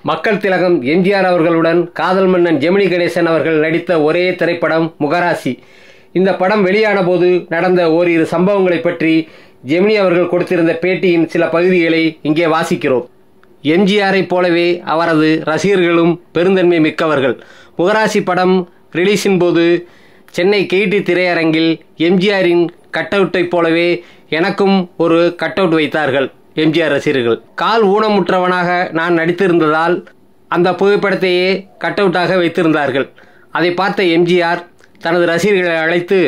மக்கள் திலகம் எம்ஜிஆர் அவர்களுடன் காதல் மன்னன் ஜெமினி கணேசன் அவர்கள் நடித்த ஒரே திரைப்படம் முகராசி இந்த படம் வெளியான போது நடந்த ஓரிரு சம்பவங்களை பற்றி ஜெமினி அவர்கள் கொடுத்திருந்த பேட்டியின் சில பகுதிகளை இங்கே வாசிக்கிறோம் எம்ஜிஆரை போலவே அவரது ரசிகர்களும் பெருந்தன்மை மிக்கவர்கள் முகராசி படம் ரிலீஸின் போது சென்னை கேடி திரையரங்கில் எம்ஜிஆரின் கட் அவுட்டைப் போலவே எனக்கும் ஒரு கட் அவுட் வைத்தார்கள் எம்ஜிஆர் ரசிகர்கள் கால் ஊனமுற்றவனாக நான் நடித்திருந்ததால் அந்த புகைப்படத்தையே கட் அவுட்டாக வைத்திருந்தார்கள் அதை பார்த்த எம்ஜிஆர் தனது ரசிகர்களை அழைத்து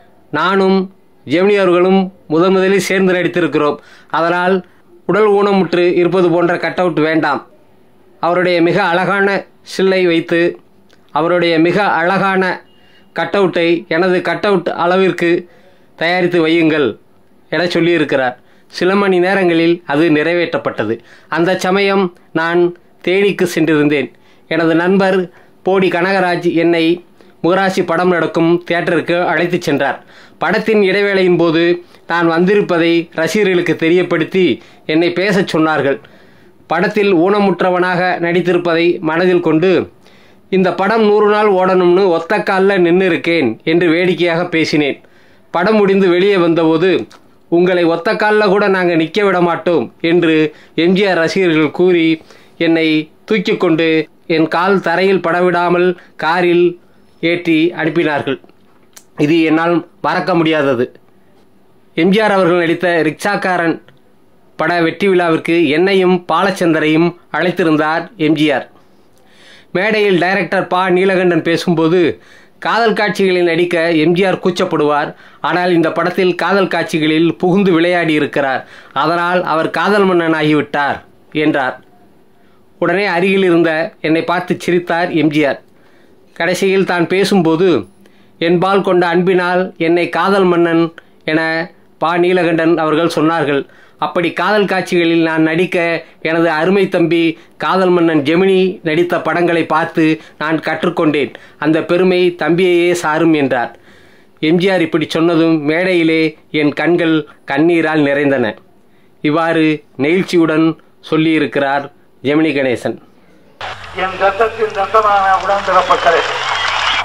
நானும் ஜெமினி அவர்களும் முதன் முதலில் சேர்ந்து நடித்திருக்கிறோம் அதனால் உடல் ஊனமுற்று இருப்பது போன்ற கட் அவுட் வேண்டாம் அவருடைய மிக அழகான சில்லை வைத்து அவருடைய மிக அழகான கட் அவுட்டை எனது கட் அவுட் அளவிற்கு தயாரித்து வையுங்கள் என சொல்லியிருக்கிறார் சில மணி நேரங்களில் அது நிறைவேற்றப்பட்டது அந்த சமயம் நான் தேனிக்கு சென்றிருந்தேன் எனது நண்பர் போடி கனகராஜ் என்னை முகராசி படம் நடக்கும் தியேட்டருக்கு அழைத்துச் சென்றார் படத்தின் இடைவேளையின் போது நான் வந்திருப்பதை ரசிகர்களுக்கு தெரியப்படுத்தி என்னை பேசச் சொன்னார்கள் படத்தில் ஊனமுற்றவனாக நடித்திருப்பதை மனதில் கொண்டு இந்த படம் நூறு நாள் ஓடணும்னு ஒத்த காலில் நின்று இருக்கேன் என்று வேடிக்கையாக பேசினேன் படம் முடிந்து வெளியே வந்தபோது உங்களை ஒத்த காலில் கூட நாங்கள் நிற்க விட மாட்டோம் என்று எம்ஜிஆர் ரசிகர்கள் கூறி என்னை தூக்கி கொண்டு என் கால் தரையில் படவிடாமல் காரில் ஏற்றி அனுப்பினார்கள் இது என்னால் மறக்க முடியாதது எம்ஜிஆர் அவர்கள் நடித்த ரிக்ஷாக்காரன் பட வெற்றி விழாவிற்கு என்னையும் பாலச்சந்தரையும் அழைத்திருந்தார் எம்ஜிஆர் மேடையில் டைரக்டர் பா நீலகண்டன் பேசும்போது காதல் காட்சிகளில் நடிக்க எம்ஜிஆர் கூச்சப்படுவார் ஆனால் இந்த படத்தில் காதல் காட்சிகளில் புகுந்து விளையாடி இருக்கிறார் அதனால் அவர் காதல் மன்னன் ஆகிவிட்டார் என்றார் உடனே அருகில் இருந்த என்னை பார்த்து சிரித்தார் எம்ஜிஆர் கடைசியில் தான் பேசும்போது என்பால் கொண்ட அன்பினால் என்னை காதல் மன்னன் என பா நீலகண்டன் அவர்கள் சொன்னார்கள் அப்படி காதல் காட்சிகளில் நான் நடிக்க எனது அருமை தம்பி காதல் மன்னன் ஜெமினி நடித்த படங்களை பார்த்து நான் கற்றுக்கொண்டேன் அந்த பெருமை தம்பியையே சாரும் என்றார் எம்ஜிஆர் இப்படி சொன்னதும் மேடையிலே என் கண்கள் கண்ணீரால் நிறைந்தன இவ்வாறு நெகிழ்ச்சியுடன் சொல்லியிருக்கிறார் ஜெமினி கணேசன் என் ரத்தத்தின் ரத்தமான உடன்பிறப்பக்களே